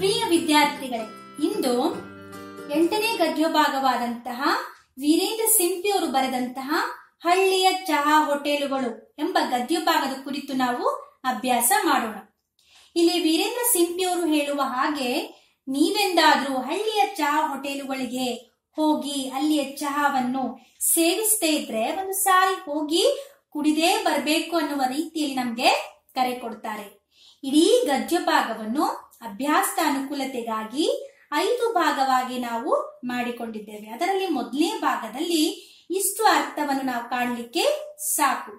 ಪ್ರಿಯ ವಿದ್ಯಾರ್ಥಿಗಳೇ ಇಂದು ಎಂಟನೇ ಗದ್ಯೋಭಾಗವಾದಂತಹ ವೀರೇಂದ್ರ ಸಿಂಪಿ ಅವರು ಬರೆದಂತಹ ಹಳ್ಳಿಯ ಚಹಾ ಹೋಟೆಲುಗಳು ಎಂಬ ಗದ್ಯೋಭಾಗದ ಕುರಿತು ನಾವು ಅಭ್ಯಾಸ ಮಾಡೋಣ ಇಲ್ಲಿ ವೀರೇಂದ್ರ ಸಿಂಪಿ ಅವರು ಹೇಳುವ ಹಾಗೆ ನೀವೆಂದಾದ್ರೂ ಹಳ್ಳಿಯ ಚಹಾ ಹೋಟೆಲುಗಳಿಗೆ ಹೋಗಿ ಅಲ್ಲಿಯ ಚಹಾವನ್ನು ಸೇವಿಸದೇ ಇದ್ರೆ ಒಂದು ಸಾರಿ ಹೋಗಿ ಕುಡಿದೇ ಬರಬೇಕು ಅನ್ನುವ ರೀತಿಯಲ್ಲಿ ನಮ್ಗೆ ಕರೆ ಕೊಡ್ತಾರೆ ಇಡೀ ಗದ್ಯ ಭಾಗವನ್ನು ಅಭ್ಯಾಸದ ಅನುಕೂಲತೆಗಾಗಿ ಐದು ಭಾಗವಾಗಿ ನಾವು ಮಾಡಿಕೊಂಡಿದ್ದೇವೆ ಅದರಲ್ಲಿ ಮೊದಲನೇ ಭಾಗದಲ್ಲಿ ಇಷ್ಟು ಅರ್ಥವನ್ನು ನಾವು ಕಾಣಲಿಕ್ಕೆ ಸಾಕು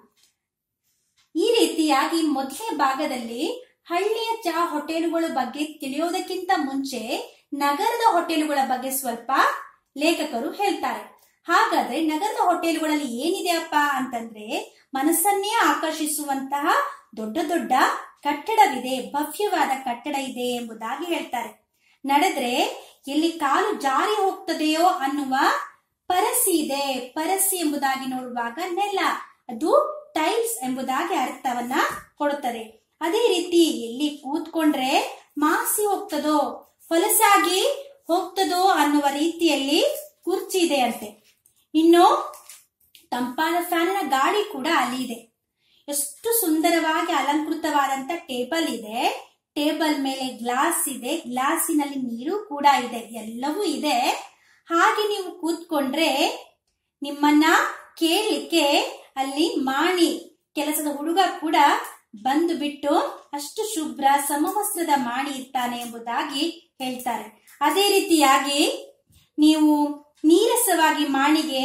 ಈ ರೀತಿಯಾಗಿ ಮೊದಲನೇ ಭಾಗದಲ್ಲಿ ಹಳ್ಳಿಯ ಚಹಾ ಹೋಟೆಲುಗಳ ಬಗ್ಗೆ ತಿಳಿಯೋದಕ್ಕಿಂತ ಮುಂಚೆ ನಗರದ ಹೋಟೆಲುಗಳ ಬಗ್ಗೆ ಸ್ವಲ್ಪ ಲೇಖಕರು ಹೇಳ್ತಾರೆ ಹಾಗಾದ್ರೆ ನಗರದ ಹೋಟೆಲುಗಳಲ್ಲಿ ಏನಿದೆಯಪ್ಪ ಅಂತಂದ್ರೆ ಮನಸ್ಸನ್ನೇ ಆಕರ್ಷಿಸುವಂತಹ ದೊಡ್ಡ ದೊಡ್ಡ ಕಟ್ಟಡವಿದೆ ಭವ್ಯವಾದ ಕಟ್ಟಡ ಇದೆ ಎಂಬುದಾಗಿ ಹೇಳ್ತಾರೆ ನಡೆದ್ರೆ ಎಲ್ಲಿ ಕಾಲು ಜಾರಿ ಹೋಗ್ತದೆಯೋ ಅನ್ನುವ ಪರಸಿ ಇದೆ ಪರಸಿ ಎಂಬುದಾಗಿ ನೋಡುವಾಗ ನೆಲ ಅದು ಟೈಲ್ಸ್ ಎಂಬುದಾಗಿ ಅರ್ಥವನ್ನ ಕೊಡುತ್ತದೆ ಅದೇ ರೀತಿ ಎಲ್ಲಿ ಕೂತ್ಕೊಂಡ್ರೆ ಮಾಸಿ ಹೋಗ್ತದೋ ಹೊಲಸಾಗಿ ಹೋಗ್ತದೋ ಅನ್ನುವ ರೀತಿಯಲ್ಲಿ ಕುರ್ಚಿ ಇದೆ ಅಂತೆ ಇನ್ನು ತಂಪಾದ ಫ್ಯಾನಿನ ಗಾಳಿ ಕೂಡ ಅಲ್ಲಿ ಇದೆ ಎಷ್ಟು ಸುಂದರವಾಗಿ ಅಲಂಕೃತವಾದಂತ ಟೇಬಲ್ ಇದೆ ಟೇಬಲ್ ಮೇಲೆ ಗ್ಲಾಸ್ ಇದೆ ಗ್ಲಾಸಿನಲ್ಲಿ ನೀರು ಕೂಡ ಇದೆ ಎಲ್ಲವೂ ಇದೆ ಹಾಗೆ ನೀವು ಕೂತ್ಕೊಂಡ್ರೆ ನಿಮ್ಮನ್ನ ಕೇಳಲಿಕ್ಕೆ ಅಲ್ಲಿ ಮಾಣಿ ಕೆಲಸದ ಹುಡುಗ ಕೂಡ ಬಂದು ಬಿಟ್ಟು ಅಷ್ಟು ಶುಭ್ರ ಸಮವಸ್ತ್ರದ ಮಾಣಿ ಇರ್ತಾನೆ ಎಂಬುದಾಗಿ ಹೇಳ್ತಾರೆ ಅದೇ ರೀತಿಯಾಗಿ ನೀವು ನೀರಸವಾಗಿ ಮಾಣಿಗೆ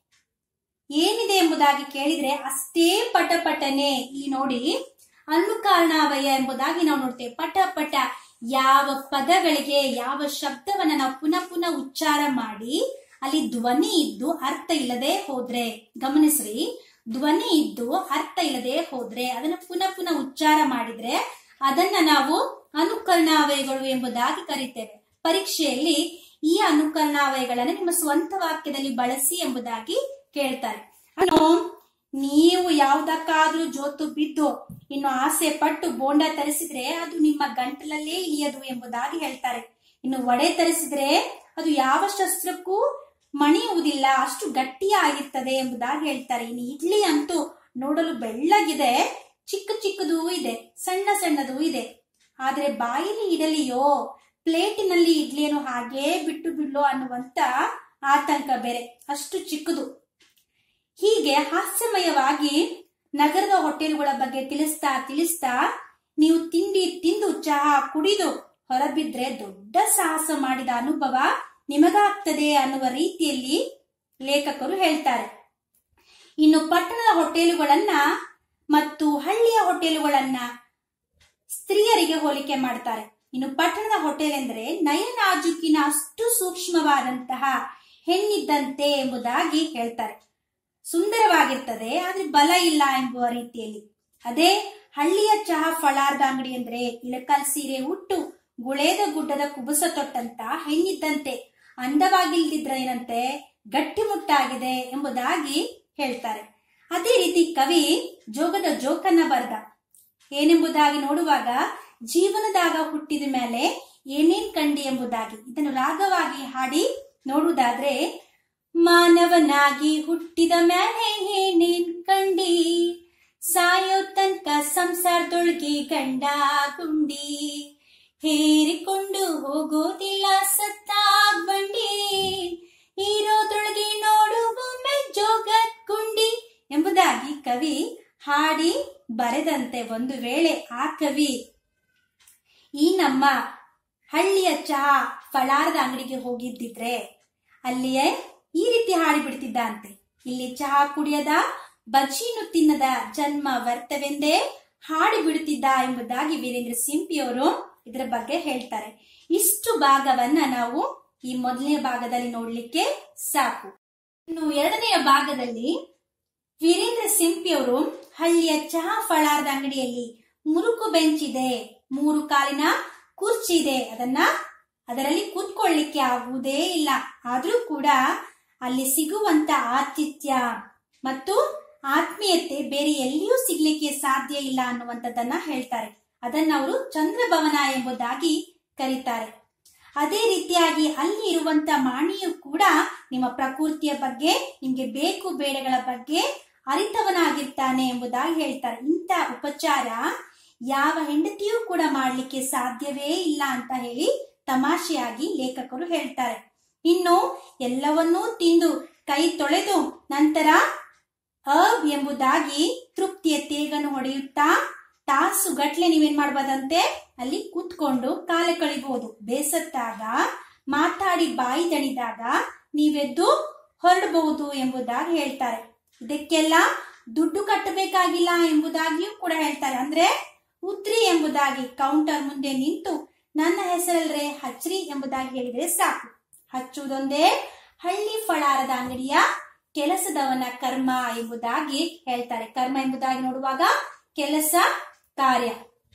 ಏನಿದೆ ಎಂಬುದಾಗಿ ಕೇಳಿದ್ರೆ ಅಷ್ಟೇ ಪಟ ಪಟನೆ ಈ ನೋಡಿ ಅನುಕಾರಣಾವಯ ಎಂಬುದಾಗಿ ನಾವು ನೋಡ್ತೇವೆ ಪಟ ಪಟ ಯಾವ ಪದಗಳಿಗೆ ಯಾವ ಶಬ್ದವನ್ನ ನಾವು ಪುನಃ ಪುನಃ ಉಚ್ಚಾರ ಮಾಡಿ ಅಲ್ಲಿ ಧ್ವನಿ ಇದ್ದು ಅರ್ಥ ಇಲ್ಲದೆ ಹೋದ್ರೆ ಗಮನಿಸ್ರಿ ಧ್ವನಿ ಇದ್ದು ಅರ್ಥ ಇಲ್ಲದೆ ಹೋದ್ರೆ ಅದನ್ನ ಪುನಃ ಪುನಃ ಉಚ್ಚಾರ ಮಾಡಿದ್ರೆ ಅದನ್ನ ನಾವು ಅನುಕರಣಾವಯಗಳು ಎಂಬುದಾಗಿ ಕರಿತೇವೆ ಪರೀಕ್ಷೆಯಲ್ಲಿ ಈ ಅನುಕರಣಾವಯಗಳನ್ನು ನಿಮ್ಮ ಸ್ವಂತ ವಾಕ್ಯದಲ್ಲಿ ಬಳಸಿ ಎಂಬುದಾಗಿ ಕೇಳ್ತಾರೆ ಅನ್ನು ನೀವು ಯಾವುದಕ್ಕಾದ್ರೂ ಜೋತು ಬಿದ್ದು ಇನ್ನು ಆಸೆ ಪಟ್ಟು ಬೋಂಡ ತರಿಸಿದ್ರೆ ಅದು ನಿಮ್ಮ ಗಂಟಲಲ್ಲೇ ಇಳಿಯದು ಎಂಬುದಾಗಿ ಹೇಳ್ತಾರೆ ಇನ್ನು ವಡೆ ತರಿಸಿದ್ರೆ ಅದು ಯಾವ ಶಸ್ತ್ರಕ್ಕೂ ಮಣಿಯುವುದಿಲ್ಲ ಅಷ್ಟು ಗಟ್ಟಿಯಾಗಿರ್ತದೆ ಎಂಬುದಾಗಿ ಹೇಳ್ತಾರೆ ಇನ್ನು ಇಡ್ಲಿ ಅಂತೂ ನೋಡಲು ಬೆಳ್ಳಗಿದೆ ಚಿಕ್ಕ ಚಿಕ್ಕದೂ ಇದೆ ಸಣ್ಣ ಸಣ್ಣದೂ ಇದೆ ಆದ್ರೆ ಬಾಯಲ್ಲಿ ಇಡಲಿಯೋ ಪ್ಲೇಟಿನಲ್ಲಿ ಇಡ್ಲಿಯನ್ನು ಹಾಗೇ ಬಿಟ್ಟು ಬಿಡ್ಲೋ ಅನ್ನುವಂತ ಆತಂಕ ಬೇರೆ ಅಷ್ಟು ಚಿಕ್ಕದು ಹೀಗೆ ಹಾಸ್ಯಮಯವಾಗಿ ನಗರದ ಹೋಟೆಲ್ಗಳ ಬಗ್ಗೆ ತಿಳಿಸ್ತಾ ತಿಳಿಸ್ತಾ ನೀವು ತಿಂಡಿ ತಿಂದು ಚಹಾ ಕುಡಿದು ಹೊರಬಿದ್ರೆ ದೊಡ್ಡ ಸಾಹಸ ಮಾಡಿದ ಅನುಭವ ನಿಮಗಾಗ್ತದೆ ಅನ್ನುವ ರೀತಿಯಲ್ಲಿ ಲೇಖಕರು ಹೇಳ್ತಾರೆ ಇನ್ನು ಪಟ್ಟಣದ ಹೋಟೆಲುಗಳನ್ನ ಮತ್ತು ಹಳ್ಳಿಯ ಹೋಟೆಲುಗಳನ್ನ ಸ್ತ್ರೀಯರಿಗೆ ಹೋಲಿಕೆ ಮಾಡ್ತಾರೆ ಇನ್ನು ಪಟ್ಟಣದ ಹೋಟೆಲ್ ಎಂದ್ರೆ ನಯನಾಜುಕಿನ ಅಷ್ಟು ಸೂಕ್ಷ್ಮವಾದಂತಹ ಹೆಣ್ಣಿದ್ದಂತೆ ಎಂಬುದಾಗಿ ಹೇಳ್ತಾರೆ ಸುಂದರವಾಗಿರ್ತದೆ ಆದ್ರೆ ಬಲ ಇಲ್ಲ ಎಂಬುವ ರೀತಿಯಲ್ಲಿ ಅದೇ ಹಳ್ಳಿಯ ಚಹಾ ಫಳಾರ್ದ ಅಂಗಡಿ ಅಂದ್ರೆ ಇಳಕಲ್ ಸೀರೆ ಉಟ್ಟು ಗುಳೇದ ಗುಡ್ಡದ ಕುಬುಸ ತೊಟ್ಟಂತ ಹೆಣ್ಣಿದ್ದಂತೆ ಅಂದವಾಗಿಲ್ದಿದ್ರೇನಂತೆ ಗಟ್ಟಿಮುಟ್ಟಾಗಿದೆ ಎಂಬುದಾಗಿ ಹೇಳ್ತಾರೆ ಅದೇ ರೀತಿ ಕವಿ ಜೋಗದ ಜೋಕನ್ನ ಬರ್ದ ಏನೆಂಬುದಾಗಿ ನೋಡುವಾಗ ಜೀವನದಾಗ ಹುಟ್ಟಿದ ಮೇಲೆ ಏನೇನ್ ಕಂಡಿ ಎಂಬುದಾಗಿ ಇದನ್ನು ರಾಗವಾಗಿ ಹಾಡಿ ನೋಡುವುದಾದ್ರೆ ಮಾನವನಾಗಿ ಹುಟ್ಟಿದ ಮೇಲೆ ಏನೇನ್ ಕಂಡಿ ಸಾಯೋ ತನಕ ಸಂಸಾರದೊಳಗೆ ಗಂಡ ಗುಂಡಿ ಹೇರಿಕೊಂಡು ಹೋಗೋದಿಲ್ಲ ಸತ್ತ ಬಂಡಿ ಇರೋದ್ರೊಳಗೆ ನೋಡುವೊಮ್ಮೆ ಜೋಗತ್ ಗುಂಡಿ ಎಂಬುದಾಗಿ ಕವಿ ಹಾಡಿ ಬರೆದಂತೆ ಒಂದು ವೇಳೆ ಆ ಕವಿ ಈ ನಮ್ಮ ಹಳ್ಳಿಯ ಚಹಾ ಫಳಾರದ ಅಂಗಡಿಗೆ ಹೋಗಿದ್ದಿದ್ರೆ ಅಲ್ಲಿಯೇ ಈ ರೀತಿ ಹಾಡಿ ಬಿಡ್ತಿದ್ದ ಅಂತೆ ಇಲ್ಲಿ ಚಹಾ ಕುಡಿಯದ ಬಜ್ಜಿನು ತಿನ್ನದ ಜನ್ಮ ವ್ಯರ್ಥವೆಂದೇ ಹಾಡಿ ಬಿಡುತ್ತಿದ್ದ ಎಂಬುದಾಗಿ ವೀರೇಂದ್ರ ಸಿಂಪಿಯವರು ಇದರ ಬಗ್ಗೆ ಹೇಳ್ತಾರೆ ಇಷ್ಟು ಭಾಗವನ್ನ ನಾವು ಈ ಮೊದಲನೇ ಭಾಗದಲ್ಲಿ ನೋಡ್ಲಿಕ್ಕೆ ಸಾಕು ಇನ್ನು ಎರಡನೆಯ ಭಾಗದಲ್ಲಿ ವೀರೇಂದ್ರ ಸಿಂಪಿಯವರು ಹಳ್ಳಿಯ ಚಹಾ ಫಳಾರದ ಅಂಗಡಿಯಲ್ಲಿ ಮುರುಕು ಬೆಂಚ್ ಇದೆ ಮೂರು ಕಾಲಿನ ಕುರ್ಚಿ ಇದೆ ಅದನ್ನ ಅದರಲ್ಲಿ ಕೂತ್ಕೊಳ್ಳಿಕ್ಕೆ ಆಗುವುದೇ ಇಲ್ಲ ಆದ್ರೂ ಕೂಡ ಅಲ್ಲಿ ಸಿಗುವಂತ ಆತಿಥ್ಯ ಮತ್ತು ಆತ್ಮೀಯತೆ ಬೇರೆ ಎಲ್ಲಿಯೂ ಸಿಗ್ಲಿಕ್ಕೆ ಸಾಧ್ಯ ಇಲ್ಲ ಅನ್ನುವಂಥದ್ದನ್ನ ಹೇಳ್ತಾರೆ ಅದನ್ನ ಅವರು ಚಂದ್ರಭವನ ಎಂಬುದಾಗಿ ಕರೀತಾರೆ ಅದೇ ರೀತಿಯಾಗಿ ಅಲ್ಲಿ ಇರುವಂತ ಮಾಣಿಯು ಕೂಡ ನಿಮ್ಮ ಪ್ರಕೃತಿಯ ಬಗ್ಗೆ ನಿಮ್ಗೆ ಬೇಕು ಬೇಡಗಳ ಬಗ್ಗೆ ಅರಿತವನಾಗಿರ್ತಾನೆ ಎಂಬುದಾಗಿ ಹೇಳ್ತಾರೆ ಇಂಥ ಉಪಚಾರ ಯಾವ ಹೆಂಡತಿಯೂ ಕೂಡ ಮಾಡ್ಲಿಕ್ಕೆ ಸಾಧ್ಯವೇ ಇಲ್ಲ ಅಂತ ಹೇಳಿ ತಮಾಷೆಯಾಗಿ ಲೇಖಕರು ಹೇಳ್ತಾರೆ ಇನ್ನು ಎಲ್ಲವನ್ನೂ ತಿಂದು ಕೈ ತೊಳೆದು ನಂತರ ಅಬ್ ಎಂಬುದಾಗಿ ತೃಪ್ತಿಯ ತೇಗನ್ನು ಹೊಡೆಯುತ್ತಾ ತಾಸು ಗಟ್ಲೆ ನೀವೇನ್ ಮಾಡ್ಬೋದಂತೆ ಅಲ್ಲಿ ಕೂತ್ಕೊಂಡು ಕಾಲ ಕಳಿಬಹುದು ಬೇಸತ್ತಾಗ ಮಾತಾಡಿ ಬಾಯಿ ದಣಿದಾಗ ನೀವೆದ್ದು ಹೊರಡಬಹುದು ಎಂಬುದಾಗಿ ಹೇಳ್ತಾರೆ ಇದಕ್ಕೆಲ್ಲ ದುಡ್ಡು ಕಟ್ಟಬೇಕಾಗಿಲ್ಲ ಎಂಬುದಾಗಿಯೂ ಕೂಡ ಹೇಳ್ತಾರೆ ಅಂದ್ರೆ ಉತ್ರಿ ಎಂಬುದಾಗಿ ಕೌಂಟರ್ ಮುಂದೆ ನಿಂತು ನನ್ನ ಹೆಸರಲ್ರೆ ಹಚ್ರಿ ಎಂಬುದಾಗಿ ಹೇಳಿದ್ರೆ ಸಾಕು ಹಚ್ಚುವುದೊಂದೇ ಹಳ್ಳಿ ಫಳಾರದ ಅಂಗಡಿಯ ಕೆಲಸದವನ ಕರ್ಮ ಎಂಬುದಾಗಿ ಹೇಳ್ತಾರೆ ಕರ್ಮ ಎಂಬುದಾಗಿ ನೋಡುವಾಗ ಕೆಲಸ ಕಾರ್ಯ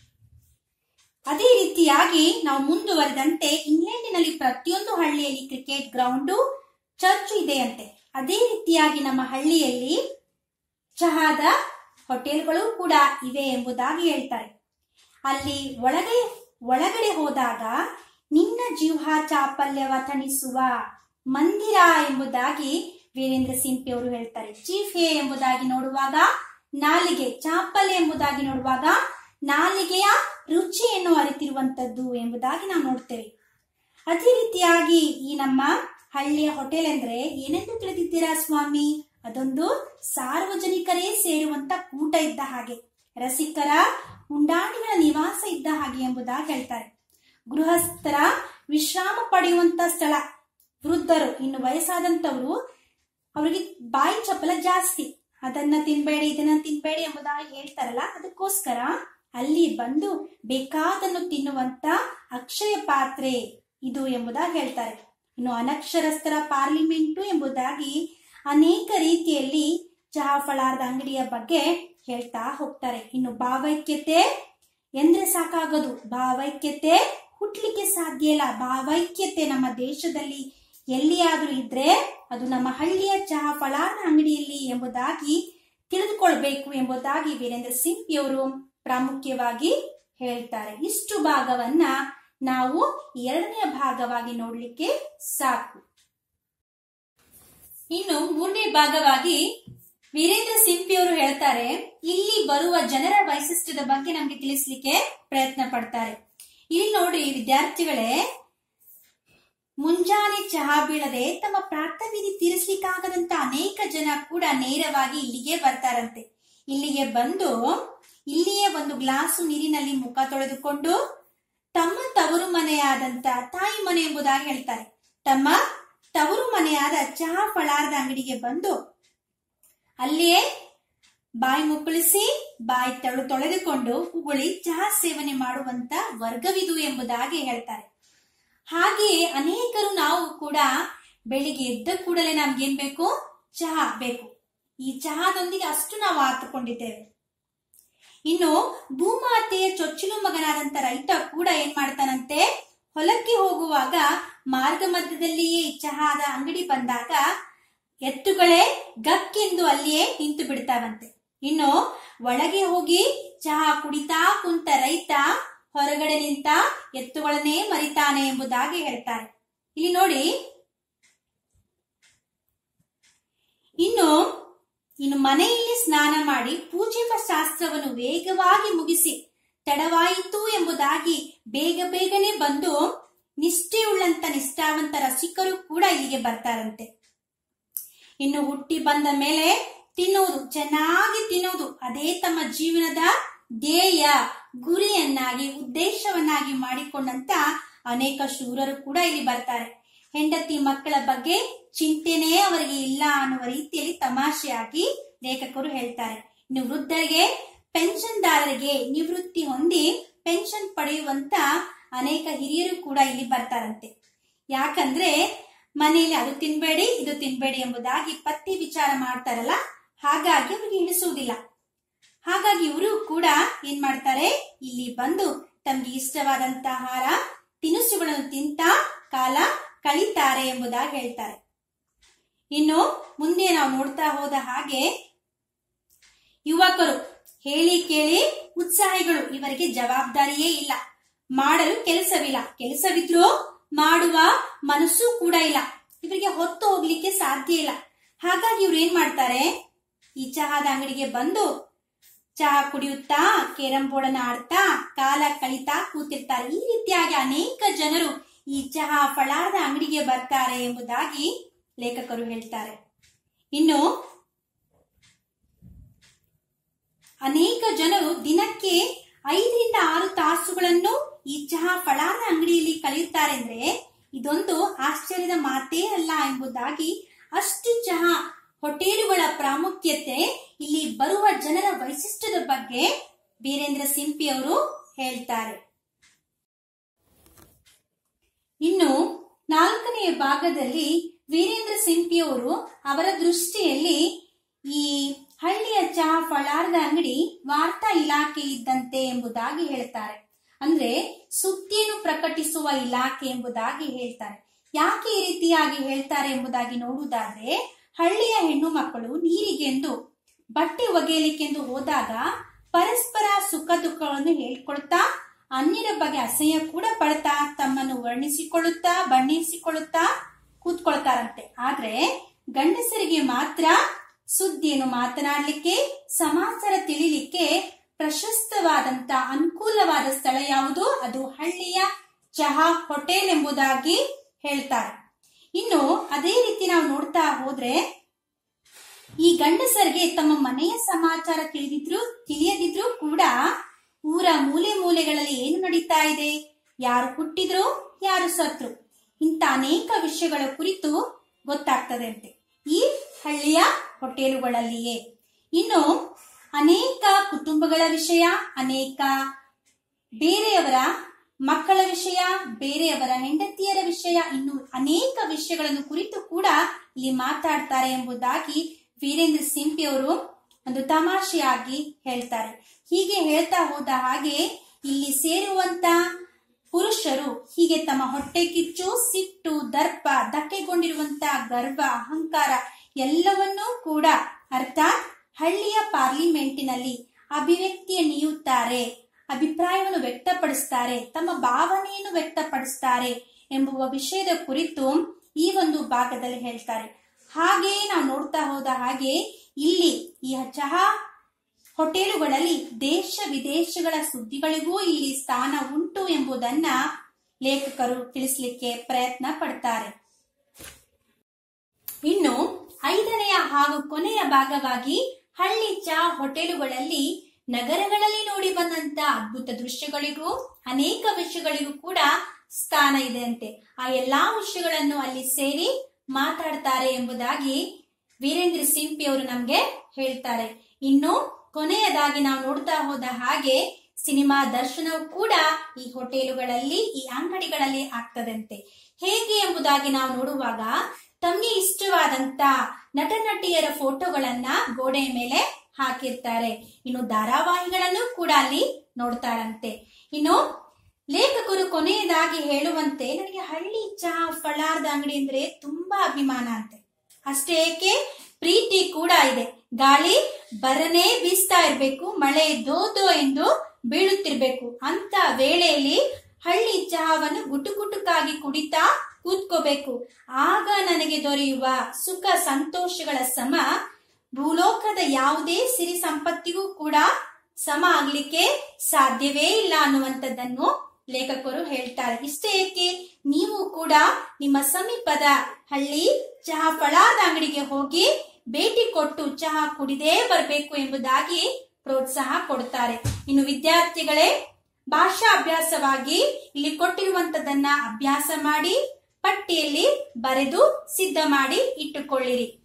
ಅದೇ ರೀತಿಯಾಗಿ ನಾವು ಮುಂದುವರೆದಂತೆ ಇಂಗ್ಲೆಂಡಿನಲ್ಲಿ ಪ್ರತಿಯೊಂದು ಹಳ್ಳಿಯಲ್ಲಿ ಕ್ರಿಕೆಟ್ ಗ್ರೌಂಡು ಚರ್ಚ್ ಇದೆಯಂತೆ ಅದೇ ರೀತಿಯಾಗಿ ನಮ್ಮ ಹಳ್ಳಿಯಲ್ಲಿ ಚಹಾದ ಹೋಟೆಲ್ಗಳು ಕೂಡ ಇವೆ ಎಂಬುದಾಗಿ ಹೇಳ್ತಾರೆ ಅಲ್ಲಿ ಒಳಗೆ ಒಳಗಡೆ ಹೋದಾಗ ನಿನ್ನ ಜೀವ ಚಾಪಲ್ಯವ ತಣಿಸುವ ಮಂದಿರ ಎಂಬುದಾಗಿ ವೀರೇಂದ್ರ ಸಿಂಪಿ ಅವರು ಹೇಳ್ತಾರೆ ಚೀಫ್ ಹೇ ಎಂಬುದಾಗಿ ನೋಡುವಾಗ ನಾಲಿಗೆ ಚಾಪಲ್ಯ ಎಂಬುದಾಗಿ ನೋಡುವಾಗ ನಾಲಿಗೆಯ ರುಚಿಯನ್ನು ಅರಿತಿರುವಂತದ್ದು ಎಂಬುದಾಗಿ ನಾವು ನೋಡ್ತೇವೆ ಅದೇ ರೀತಿಯಾಗಿ ಈ ನಮ್ಮ ಹಳ್ಳಿಯ ಹೋಟೆಲ್ ಅಂದ್ರೆ ಏನೆಂದು ತಿಳಿದಿದ್ದೀರಾ ಸ್ವಾಮಿ ಅದೊಂದು ಸಾರ್ವಜನಿಕರೇ ಸೇರುವಂತ ಕೂಟ ಇದ್ದ ಹಾಗೆ ರಸಿಕರ ಉಂಡಾಣಿಗಳ ನಿವಾಸ ಇದ್ದ ಹಾಗೆ ಎಂಬುದಾಗಿ ಹೇಳ್ತಾರೆ ಗೃಹಸ್ಥರ ವಿಶ್ರಾಮ ಪಡೆಯುವಂತ ಸ್ಥಳ ವೃದ್ಧರು ಇನ್ನು ವಯಸ್ಸಾದಂತವರು ಅವರಿಗೆ ಬಾಯಿ ಚಪಲ ಜಾಸ್ತಿ ಅದನ್ನ ತಿನ್ಬೇಡಿ ಇದನ್ನ ತಿನ್ಬೇಡಿ ಎಂಬುದಾಗಿ ಹೇಳ್ತಾರಲ್ಲ ಅದಕ್ಕೋಸ್ಕರ ಅಲ್ಲಿ ಬಂದು ಬೇಕಾದನ್ನು ತಿನ್ನುವಂತ ಅಕ್ಷಯ ಪಾತ್ರೆ ಇದು ಎಂಬುದಾಗಿ ಹೇಳ್ತಾರೆ ಇನ್ನು ಅನಕ್ಷರಸ್ಥರ ಪಾರ್ಲಿಮೆಂಟು ಎಂಬುದಾಗಿ ಅನೇಕ ರೀತಿಯಲ್ಲಿ ಚಹಾ ಫಳಾರದ ಅಂಗಡಿಯ ಬಗ್ಗೆ ಹೇಳ್ತಾ ಹೋಗ್ತಾರೆ ಇನ್ನು ಭಾವೈಕ್ಯತೆ ಎಂದ್ರೆ ಸಾಕಾಗದು ಭಾವೈಕ್ಯತೆ ಹುಟ್ಲಿಕ್ಕೆ ಸಾಧ್ಯ ಇಲ್ಲ ಭಾವೈಕ್ಯತೆ ನಮ್ಮ ದೇಶದಲ್ಲಿ ಎಲ್ಲಿಯಾದ್ರೂ ಇದ್ರೆ ಅದು ನಮ್ಮ ಹಳ್ಳಿಯ ಚಹಾ ಫಳಾರದ ಅಂಗಡಿಯಲ್ಲಿ ಎಂಬುದಾಗಿ ತಿಳಿದುಕೊಳ್ಬೇಕು ಎಂಬುದಾಗಿ ವೀರೇಂದ್ರ ಸಿಂಪಿಯವರು ಪ್ರಾಮುಖ್ಯವಾಗಿ ಹೇಳ್ತಾರೆ ಇಷ್ಟು ಭಾಗವನ್ನ ನಾವು ಎರಡನೆಯ ಭಾಗವಾಗಿ ನೋಡ್ಲಿಕ್ಕೆ ಸಾಕು ಇನ್ನು ಮೂರನೇ ಭಾಗವಾಗಿ ವೀರೇಂದ್ರ ಸಿಂಪಿಯವರು ಹೇಳ್ತಾರೆ ಇಲ್ಲಿ ಬರುವ ಜನರ ವೈಶಿಷ್ಟ್ಯದ ಬಗ್ಗೆ ನಮ್ಗೆ ತಿಳಿಸ್ಲಿಕ್ಕೆ ಪ್ರಯತ್ನ ಪಡ್ತಾರೆ ಇಲ್ಲಿ ನೋಡಿ ವಿದ್ಯಾರ್ಥಿಗಳೇ ಮುಂಜಾನೆ ಚಹಾ ಬೀಳದೆ ತಮ್ಮ ಪ್ರಾರ್ಥವಿಧಿ ತೀರಿಸ್ಲಿಕ್ಕಾಗದಂತ ಅನೇಕ ಜನ ಕೂಡ ನೇರವಾಗಿ ಇಲ್ಲಿಗೆ ಬರ್ತಾರಂತೆ ಇಲ್ಲಿಗೆ ಬಂದು ಇಲ್ಲಿಯೇ ಒಂದು ಗ್ಲಾಸು ನೀರಿನಲ್ಲಿ ಮುಖ ತೊಳೆದುಕೊಂಡು ತಮ್ಮ ತವರು ಮನೆಯಾದಂತ ತಾಯಿ ಮನೆ ಎಂಬುದಾಗಿ ಹೇಳ್ತಾರೆ ತಮ್ಮ ತವರು ಮನೆಯಾದ ಚಹಾ ಫಳಾರದ ಅಂಗಡಿಗೆ ಬಂದು ಅಲ್ಲಿಯೇ ಬಾಯಿ ಮುಕ್ಕಳಿಸಿ ಬಾಯಿ ತಳು ತೊಳೆದುಕೊಂಡು ಉಗುಳಿ ಚಹಾ ಸೇವನೆ ಮಾಡುವಂತ ವರ್ಗವಿದು ಎಂಬುದಾಗಿ ಹೇಳ್ತಾರೆ ಹಾಗೆಯೇ ಅನೇಕರು ನಾವು ಕೂಡ ಬೆಳಿಗ್ಗೆ ಎದ್ದ ಕೂಡಲೇ ನಮ್ಗೇನ್ ಬೇಕು ಚಹಾ ಬೇಕು ಈ ಚಹಾದೊಂದಿಗೆ ಅಷ್ಟು ನಾವು ಆತುಕೊಂಡಿದ್ದೇವೆ ಇನ್ನು ಭೂಮಾತೆಯ ಚೊಚ್ಚಲು ಮಗನಾದಂತ ರೈತ ಕೂಡ ಏನ್ ಮಾಡ್ತಾನಂತೆ ಹೊಲಕ್ಕೆ ಹೋಗುವಾಗ ಮಾರ್ಗ ಮಧ್ಯದಲ್ಲಿಯೇ ಈ ಚಹಾದ ಅಂಗಡಿ ಬಂದಾಗ ಎತ್ತುಗಳೇ ಗಕ್ಕೆಂದು ಅಲ್ಲಿಯೇ ನಿಂತು ಬಿಡ್ತಾವಂತೆ ಇನ್ನು ಒಳಗೆ ಹೋಗಿ ಚಹಾ ಕುಡಿತಾ ಕುಂತ ರೈತ ಹೊರಗಡೆ ನಿಂತ ಎತ್ತುಗಳನ್ನೇ ಮರಿತಾನೆ ಎಂಬುದಾಗಿ ಹೇಳ್ತಾರೆ ಇಲ್ಲಿ ನೋಡಿ ಇನ್ನು ಇನ್ನು ಮನೆಯಲ್ಲಿ ಸ್ನಾನ ಮಾಡಿ ಪೂಜೆಕ ಶಾಸ್ತ್ರವನ್ನು ವೇಗವಾಗಿ ಮುಗಿಸಿ ತಡವಾಯಿತು ಎಂಬುದಾಗಿ ಬೇಗ ಬೇಗನೆ ಬಂದು ನಿಷ್ಠೆಯುಳ್ಳಂತ ನಿಷ್ಠಾವಂತ ರಸಿಕರು ಕೂಡ ಇಲ್ಲಿಗೆ ಬರ್ತಾರಂತೆ ಇನ್ನು ಹುಟ್ಟಿ ಬಂದ ಮೇಲೆ ತಿನ್ನುವುದು ಚೆನ್ನಾಗಿ ತಿನ್ನುವುದು ಅದೇ ತಮ್ಮ ಜೀವನದ ಧ್ಯೇಯ ಗುರಿಯನ್ನಾಗಿ ಉದ್ದೇಶವನ್ನಾಗಿ ಮಾಡಿಕೊಂಡಂತ ಅನೇಕ ಶೂರರು ಕೂಡ ಇಲ್ಲಿ ಬರ್ತಾರೆ ಹೆಂಡತಿ ಮಕ್ಕಳ ಬಗ್ಗೆ ಚಿಂತೆನೇ ಅವರಿಗೆ ಇಲ್ಲ ಅನ್ನುವ ರೀತಿಯಲ್ಲಿ ತಮಾಷೆಯಾಗಿ ಲೇಖಕರು ಹೇಳ್ತಾರೆ ಇನ್ನು ವೃದ್ಧರಿಗೆ ಪೆನ್ಷನ್ದಾರರಿಗೆ ನಿವೃತ್ತಿ ಹೊಂದಿ ಪೆನ್ಷನ್ ಪಡೆಯುವಂತ ಅನೇಕ ಹಿರಿಯರು ಕೂಡ ಇಲ್ಲಿ ಬರ್ತಾರಂತೆ ಯಾಕಂದ್ರೆ ಮನೆಯಲ್ಲಿ ಅದು ತಿನ್ಬೇಡಿ ಇದು ತಿನ್ಬೇಡಿ ಎಂಬುದಾಗಿ ಪತ್ತಿ ವಿಚಾರ ಮಾಡ್ತಾರಲ್ಲ ಹಾಗಾಗಿ ಅವ್ರಿಗೆ ಇಳಿಸುವುದಿಲ್ಲ ಹಾಗಾಗಿ ಇವರು ಕೂಡ ಏನ್ ಮಾಡ್ತಾರೆ ಇಲ್ಲಿ ಬಂದು ತಮ್ಗೆ ಇಷ್ಟವಾದಂತ ಆಹಾರ ತಿನಿಸುಗಳನ್ನು ತಿಂತ ಕಾಲ ಕಳೀತಾರೆ ಎಂಬುದಾಗಿ ಹೇಳ್ತಾರೆ ಇನ್ನು ಮುಂದೆ ನಾವು ನೋಡ್ತಾ ಹೋದ ಹಾಗೆ ಯುವಕರು ಹೇಳಿ ಕೇಳಿ ಉತ್ಸಾಹಿಗಳು ಇವರಿಗೆ ಜವಾಬ್ದಾರಿಯೇ ಇಲ್ಲ ಮಾಡಲು ಕೆಲಸವಿಲ್ಲ ಕೆಲಸವಿದ್ರೂ ಮಾಡುವ ಮನಸ್ಸು ಕೂಡ ಇಲ್ಲ ಇವರಿಗೆ ಹೊತ್ತು ಹೋಗ್ಲಿಕ್ಕೆ ಸಾಧ್ಯ ಇಲ್ಲ ಹಾಗಾಗಿ ಇವ್ರು ಏನ್ ಮಾಡ್ತಾರೆ ಈ ಚಹಾದ ಅಂಗಡಿಗೆ ಬಂದು ಚಹಾ ಕುಡಿಯುತ್ತಾ ಕೇರಂ ಬೋರ್ಡನ್ನ ಆಡ್ತಾ ಕಾಲ ಕಳೀತಾ ಕೂತಿರ್ತಾರೆ ಈ ರೀತಿಯಾಗಿ ಅನೇಕ ಜನರು ಈ ಚಹಾ ಫಳಾರದ ಅಂಗಡಿಗೆ ಬರ್ತಾರೆ ಎಂಬುದಾಗಿ ಲೇಖಕರು ಹೇಳ್ತಾರೆ ಇನ್ನು ಅನೇಕ ಜನರು ದಿನಕ್ಕೆ ಐದರಿಂದ ಆರು ತಾಸುಗಳನ್ನು ಈ ಚಹಾ ಫಳಾರದ ಅಂಗಡಿಯಲ್ಲಿ ಕಳೆಯುತ್ತಾರೆ ಅಂದ್ರೆ ಇದೊಂದು ಆಶ್ಚರ್ಯದ ಮಾತೇ ಅಲ್ಲ ಎಂಬುದಾಗಿ ಅಷ್ಟು ಚಹಾ ಹೋಟೆಲುಗಳ ಪ್ರಾಮುಖ್ಯತೆ ಇಲ್ಲಿ ಬರುವ ಜನರ ವೈಶಿಷ್ಟ್ಯದ ಬಗ್ಗೆ ಬೀರೇಂದ್ರ ಸಿಂಪಿ ಅವರು ಹೇಳ್ತಾರೆ ಇನ್ನು ನಾಲ್ಕನೆಯ ಭಾಗದಲ್ಲಿ ವೀರೇಂದ್ರ ಸಿಂಪಿಯವರು ಅವರ ದೃಷ್ಟಿಯಲ್ಲಿ ಈ ಹಳ್ಳಿಯ ಚಹಾ ಫಳಾರದ ಅಂಗಡಿ ವಾರ್ತಾ ಇಲಾಖೆ ಇದ್ದಂತೆ ಎಂಬುದಾಗಿ ಹೇಳ್ತಾರೆ ಅಂದ್ರೆ ಸುದ್ದಿಯನ್ನು ಪ್ರಕಟಿಸುವ ಇಲಾಖೆ ಎಂಬುದಾಗಿ ಹೇಳ್ತಾರೆ ಯಾಕೆ ಈ ರೀತಿಯಾಗಿ ಹೇಳ್ತಾರೆ ಎಂಬುದಾಗಿ ನೋಡುವುದಾದ್ರೆ ಹಳ್ಳಿಯ ಹೆಣ್ಣು ಮಕ್ಕಳು ನೀರಿಗೆಂದು ಬಟ್ಟೆ ಒಗೆಯಲಿಕ್ಕೆಂದು ಹೋದಾಗ ಪರಸ್ಪರ ಸುಖ ದುಃಖಗಳನ್ನು ಹೇಳ್ಕೊಳ್ತಾ ಅನ್ಯರ ಬಗ್ಗೆ ಅಸಹ್ಯ ಕೂಡ ಪಡ್ತಾ ತಮ್ಮನ್ನು ವರ್ಣಿಸಿಕೊಳ್ಳುತ್ತಾ ಬಣ್ಣಿಸಿಕೊಳ್ಳುತ್ತಾ ಕೂತ್ಕೊಳ್ತಾರಂತೆ ಆದ್ರೆ ಗಂಡಸರಿಗೆ ಮಾತ್ರ ಸುದ್ದಿಯನ್ನು ಮಾತನಾಡಲಿಕ್ಕೆ ಸಮಾಚಾರ ತಿಳಿಲಿಕ್ಕೆ ಪ್ರಶಸ್ತವಾದಂತ ಅನುಕೂಲವಾದ ಸ್ಥಳ ಯಾವುದು ಅದು ಹಳ್ಳಿಯ ಚಹಾ ಹೋಟೆಲ್ ಎಂಬುದಾಗಿ ಹೇಳ್ತಾರೆ ಇನ್ನು ಅದೇ ರೀತಿ ನಾವು ನೋಡ್ತಾ ಹೋದ್ರೆ ಈ ಗಂಡಸರಿಗೆ ತಮ್ಮ ಮನೆಯ ಸಮಾಚಾರ ತಿಳಿದಿದ್ರು ತಿಳಿಯದಿದ್ರು ಕೂಡ ಊರ ಮೂಲೆ ಮೂಲೆಗಳಲ್ಲಿ ಏನು ನಡೀತಾ ಇದೆ ಯಾರು ಹುಟ್ಟಿದ್ರು ಯಾರು ಸತ್ರು ಇಂಥ ಅನೇಕ ವಿಷಯಗಳ ಕುರಿತು ಗೊತ್ತಾಗ್ತದೆ ಅಂತೆ ಈ ಹಳ್ಳಿಯ ಹೋಟೆಲುಗಳಲ್ಲಿಯೇ ಇನ್ನು ಅನೇಕ ಕುಟುಂಬಗಳ ವಿಷಯ ಅನೇಕ ಬೇರೆಯವರ ಮಕ್ಕಳ ವಿಷಯ ಬೇರೆಯವರ ಹೆಂಡತಿಯರ ವಿಷಯ ಇನ್ನು ಅನೇಕ ವಿಷಯಗಳನ್ನು ಕುರಿತು ಕೂಡ ಇಲ್ಲಿ ಮಾತಾಡ್ತಾರೆ ಎಂಬುದಾಗಿ ವೀರೇಂದ್ರ ಸಿಂಪಿ ಅವರು ಒಂದು ತಮಾಷೆಯಾಗಿ ಹೇಳ್ತಾರೆ ಹೀಗೆ ಹೇಳ್ತಾ ಹೋದ ಹಾಗೆ ಇಲ್ಲಿ ಸೇರುವಂತ ಪುರುಷರು ಹೀಗೆ ತಮ್ಮ ಹೊಟ್ಟೆ ಕಿಚ್ಚು ಸಿಟ್ಟು ದರ್ಪ ಧಕ್ಕೆಗೊಂಡಿರುವಂತ ಗರ್ವ ಅಹಂಕಾರ ಎಲ್ಲವನ್ನೂ ಕೂಡ ಅರ್ಥಾತ್ ಹಳ್ಳಿಯ ಪಾರ್ಲಿಮೆಂಟಿನಲ್ಲಿ ಅಭಿವ್ಯಕ್ತಿಯ ನೀಯುತ್ತಾರೆ ಅಭಿಪ್ರಾಯವನ್ನು ವ್ಯಕ್ತಪಡಿಸ್ತಾರೆ ತಮ್ಮ ಭಾವನೆಯನ್ನು ವ್ಯಕ್ತಪಡಿಸ್ತಾರೆ ಎಂಬುವ ವಿಷಯದ ಕುರಿತು ಈ ಒಂದು ಭಾಗದಲ್ಲಿ ಹೇಳ್ತಾರೆ ಹಾಗೆಯೇ ನಾವು ನೋಡ್ತಾ ಹೋದ ಹಾಗೆ ಇಲ್ಲಿ ಈ ಚಹಾ ಹೋಟೆಲುಗಳಲ್ಲಿ ದೇಶ ವಿದೇಶಗಳ ಸುದ್ದಿಗಳಿಗೂ ಇಲ್ಲಿ ಸ್ಥಾನ ಉಂಟು ಎಂಬುದನ್ನ ಲೇಖಕರು ತಿಳಿಸಲಿಕ್ಕೆ ಪ್ರಯತ್ನ ಪಡ್ತಾರೆ ಇನ್ನು ಐದನೆಯ ಹಾಗೂ ಕೊನೆಯ ಭಾಗವಾಗಿ ಹಳ್ಳಿ ಚಹಾ ಹೋಟೆಲುಗಳಲ್ಲಿ ನಗರಗಳಲ್ಲಿ ನೋಡಿ ಬಂದಂತ ಅದ್ಭುತ ದೃಶ್ಯಗಳಿಗೂ ಅನೇಕ ವಿಷಯಗಳಿಗೂ ಕೂಡ ಸ್ಥಾನ ಇದೆ ಅಂತೆ ಆ ಎಲ್ಲಾ ವಿಷಯಗಳನ್ನು ಅಲ್ಲಿ ಸೇರಿ ಮಾತಾಡ್ತಾರೆ ಎಂಬುದಾಗಿ ವೀರೇಂದ್ರ ಸಿಂಪಿ ಅವರು ನಮ್ಗೆ ಹೇಳ್ತಾರೆ ಇನ್ನು ಕೊನೆಯದಾಗಿ ನಾವು ನೋಡ್ತಾ ಹೋದ ಹಾಗೆ ಸಿನಿಮಾ ದರ್ಶನವು ಕೂಡ ಈ ಹೋಟೆಲುಗಳಲ್ಲಿ ಈ ಅಂಗಡಿಗಳಲ್ಲಿ ಆಗ್ತದಂತೆ ಹೇಗೆ ಎಂಬುದಾಗಿ ನಾವು ನೋಡುವಾಗ ತಮಗೆ ಇಷ್ಟವಾದಂತ ನಟ ನಟಿಯರ ಫೋಟೋಗಳನ್ನ ಗೋಡೆಯ ಮೇಲೆ ಹಾಕಿರ್ತಾರೆ ಇನ್ನು ಧಾರಾವಾಹಿಗಳನ್ನು ಕೂಡ ಅಲ್ಲಿ ನೋಡ್ತಾರಂತೆ ಇನ್ನು ಲೇಖಕರು ಕೊನೆಯದಾಗಿ ಹೇಳುವಂತೆ ನನಗೆ ಹಳ್ಳಿ ಚಹಾ ಫಳಾರದ ಅಂಗಡಿ ಅಂದ್ರೆ ತುಂಬಾ ಅಭಿಮಾನ ಅಂತೆ ಅಷ್ಟೇ ಏಕೆ ಪ್ರೀತಿ ಕೂಡ ಇದೆ ಗಾಳಿ ಬರನೇ ಬೀಸ್ತಾ ಇರ್ಬೇಕು ಮಳೆ ದೋದೋ ಎಂದು ಬೀಳುತ್ತಿರ್ಬೇಕು ಅಂತ ವೇಳೆಯಲ್ಲಿ ಹಳ್ಳಿ ಚಹಾವನ್ನು ಗುಟುಗುಟುಕಾಗಿ ಕುಡಿತಾ ಕೂತ್ಕೋಬೇಕು ಆಗ ನನಗೆ ದೊರೆಯುವ ಸುಖ ಸಂತೋಷಗಳ ಸಮ ಭೂಲೋಕದ ಯಾವುದೇ ಸಿರಿ ಸಂಪತ್ತಿಗೂ ಕೂಡ ಸಮ ಆಗ್ಲಿಕ್ಕೆ ಸಾಧ್ಯವೇ ಇಲ್ಲ ಅನ್ನುವಂಥದ್ದನ್ನು ಲೇಖಕರು ಹೇಳ್ತಾರೆ ಇಷ್ಟೇ ಏಕೆ ನೀವು ಕೂಡ ನಿಮ್ಮ ಸಮೀಪದ ಹಳ್ಳಿ ಚಹಾ ಫಳಾದ ಅಂಗಡಿಗೆ ಹೋಗಿ ಭೇಟಿ ಕೊಟ್ಟು ಚಹಾ ಕುಡಿದೇ ಬರಬೇಕು ಎಂಬುದಾಗಿ ಪ್ರೋತ್ಸಾಹ ಕೊಡುತ್ತಾರೆ ಇನ್ನು ವಿದ್ಯಾರ್ಥಿಗಳೇ ಭಾಷಾ ಅಭ್ಯಾಸವಾಗಿ ಇಲ್ಲಿ ಕೊಟ್ಟಿರುವಂತದನ್ನ ಅಭ್ಯಾಸ ಮಾಡಿ ಪಟ್ಟಿಯಲ್ಲಿ ಬರೆದು ಸಿದ್ಧ ಮಾಡಿ ಇಟ್ಟುಕೊಳ್ಳಿರಿ